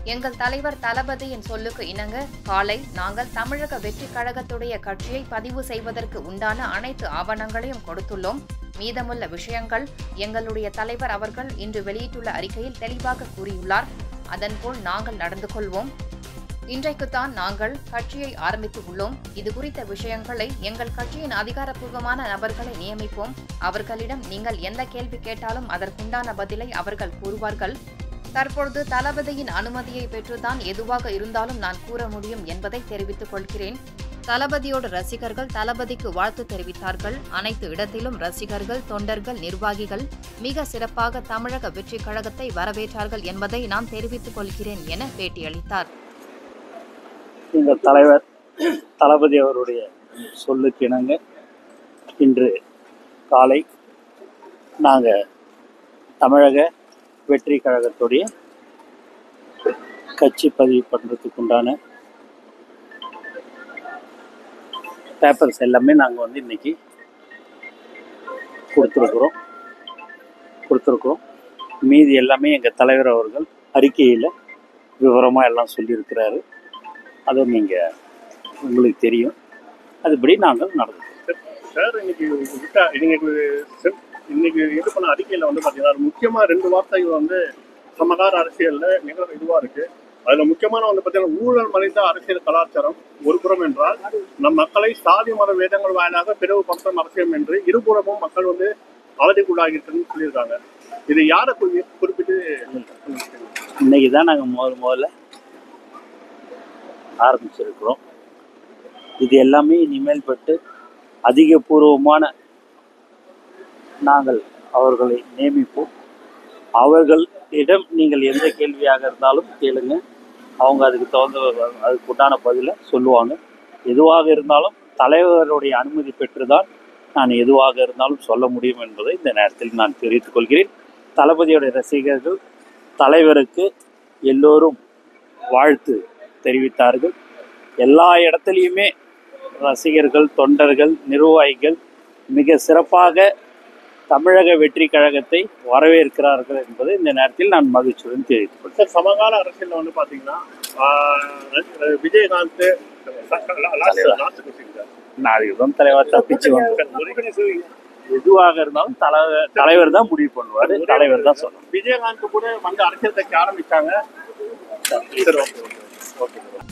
எங்கள் தலைவர் தளபதியின் சொல்லுக்கு இணங்க காலை நாங்கள் தமிழக வெற்றி கழகத்துடைய கட்சியை பதிவு செய்வதற்கு உண்டான அனைத்து ஆவணங்களையும் கொடுத்துள்ளோம் மீதமுள்ள விஷயங்கள் எங்களுடைய தலைவர் அவர்கள் இன்று வெளியிட்டுள்ள அறிக்கையில் தெளிவாக கூறியுள்ளார் அதன்போல் நாங்கள் நடந்து கொள்வோம் இன்றைக்குத்தான் நாங்கள் கட்சியை ஆரம்பித்து உள்ளோம் இது குறித்த விஷயங்களை எங்கள் கட்சியின் அதிகாரப்பூர்வமான நபர்களை நியமிப்போம் அவர்களிடம் நீங்கள் எந்த கேள்வி கேட்டாலும் அதற்குண்டான பதிலை அவர்கள் கூறுவார்கள் தற்பொழுது தளபதியின் அனுமதியை பெற்றுதான் எதுவாக இருந்தாலும் நான் கூற முடியும் என்பதை தெரிவித்துக் கொள்கிறேன் தளபதியோட ரசிகர்கள் தளபதிக்கு வாழ்த்து தெரிவித்தார்கள் அனைத்து இடத்திலும் ரசிகர்கள் தொண்டர்கள் நிர்வாகிகள் மிக சிறப்பாக தமிழக வெற்றி கழகத்தை வரவேற்றார்கள் என்பதை நான் தெரிவித்துக் கொள்கிறேன் என பேட்டியளித்தார் எங்கள் தலைவர் தளபதி அவருடைய சொல்லுக்கு இணங்க இன்று காலை நாங்கள் தமிழக வெற்றி கழகத்துடைய கட்சி பதிவு பண்ணுறதுக்கு உண்டான பேப்பர்ஸ் எல்லாமே நாங்கள் வந்து இன்னைக்கு கொடுத்துருக்குறோம் கொடுத்துருக்குறோம் மீதி எல்லாமே எங்கள் தலைவர் அவர்கள் அறிக்கையில் விவரமாக எல்லாம் சொல்லியிருக்கிறாரு அதை நீங்கள் உங்களுக்கு தெரியும் அதுபடி நாங்கள் நடந்துக்கிறோம் சார் இன்னைக்கு விட்டா இன்னைக்கு செப்- இன்னைக்கு இது பண்ண அறிக்கையில வந்து பாத்தீங்கன்னா முக்கியமா ரெண்டு வார்த்தைகள் வந்து சமகால அரசியல்ல மிக இதுவா இருக்கு அதுல முக்கியமான வந்து பாத்தீங்கன்னா ஊழல் மறைந்த அரசியல் கலாச்சாரம் ஒரு புறம் என்றால் நம் மக்களை சாதி மத வேதங்கள் வாயிலாக பிளவுபடுத்தும் அரசியல் என்று இருபுறமும் மக்கள் வந்து அவதிக்குள்ளாகிட்டுன்னு சொல்லியிருக்காங்க இது யாரை குறி- குறிப்பிட்டு இன்னைக்கு தான் நாங்கள் முதல் முதல்ல ஆரம்பிச்சிருக்கிறோம் இது எல்லாமே இனிமேல் பட்டு அதிகபூர்வமான நாங்கள் அவர்களை நியமிப்போம் அவர்களிடம் நீங்கள் எந்த கேள்வியாக இருந்தாலும் கேளுங்க அவங்க அதுக்கு தகுந்த அதுக்கு உண்டான பதிலை சொல்லுவாங்க எதுவாக இருந்தாலும் தலைவருடைய அனுமதி பெற்றுதான் நான் எதுவாக இருந்தாலும் சொல்ல முடியும் என்பதை இந்த நேரத்தில் நான் தெரிவித்துக் கொள்கிறேன் தளபதியோட ரசிகர்கள் தலைவருக்கு எல்லோரும் வாழ்த்து தெரிவித்தார்கள் எல்லா இடத்துலையுமே ரசிகர்கள் தொண்டர்கள் நிர்வாகிகள் மிக சிறப்பாக தமிழக வெற்றி கழகத்தை வரவேற்கிறார்கள் என்பதை இந்த நேரத்தில் நான் மகிழ்ச்சியுடன் தெரிவித்துக் கொள்கிறேன். சார் சமகால அரசியல்ல வந்து பாத்தீங்கன்னா ஆஹ், Vijayakanth last last question sir நான் அதுக்கு தலைவர் தப்பிச்சு வந்தேன் ஒரு எதுவாக இருந்தாலும் தலைவர் தலைவர் தான் முடிவு பண்ணுவார் தலைவர் தான் சொல்லணும் விஜயகாந்த் கூட வந்து அரசியல் கட்சி ஆரம்பிச்சாங்க சரி ஓகே ஓகே ஓகே